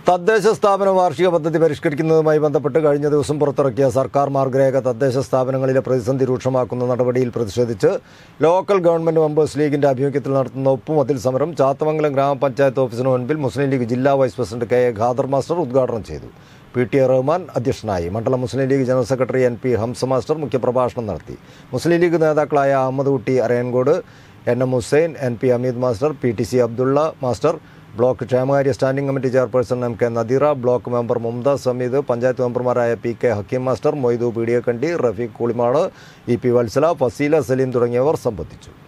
തദ്ദേശ സ്ഥാപന വാർഷിക പദ്ധതി പരിഷ്കരിക്കുന്നതുമായി ബന്ധപ്പെട്ട് കഴിഞ്ഞ ദിവസം പുറത്തിറക്കിയ സർക്കാർ മാർഗരേഖ തദ്ദേശ സ്ഥാപനങ്ങളിലെ പ്രതിസന്ധി രൂക്ഷമാക്കുന്ന നടപടിയിൽ പ്രതിഷേധിച്ച് ലോക്കൽ ഗവൺമെന്റ് മെമ്പേഴ്സ് ലീഗിന്റെ ആഭിമുഖ്യത്തിൽ നടത്തുന്ന ഒപ്പുമതിൽ സമരം ചാത്തമംഗലം ഗ്രാമപഞ്ചായത്ത് ഓഫീസിന് മുൻപിൽ മുസ്ലിം ലീഗ് ജില്ലാ vice president K A Khader master ഉദ്ഘാടനം ചെയ്തു പി ടി എ റഹ്മാൻ അധ്യക്ഷനായി മണ്ഡലം Muslim League general secretary N P Hamsa master മുഖ്യപ്രഭാഷണം നടത്തി മുസ്ലിം ലീഗ് നേതാക്കളായ Ahammed Kutty Arayankode N M Hussain N P Ameed master P T C Abdulla master block ക്ഷേമകാര്യ standing committee chairperson M K Nadeera block member Mumtaz Sameed panchayat മെമ്പർമാരായ P K Hakeem master Moidu Peediyakkandi Rafeeq Kulimad E P Valsala Fazeela Saleem തുടങ്ങിയവർ സംബന്ധിച്ചു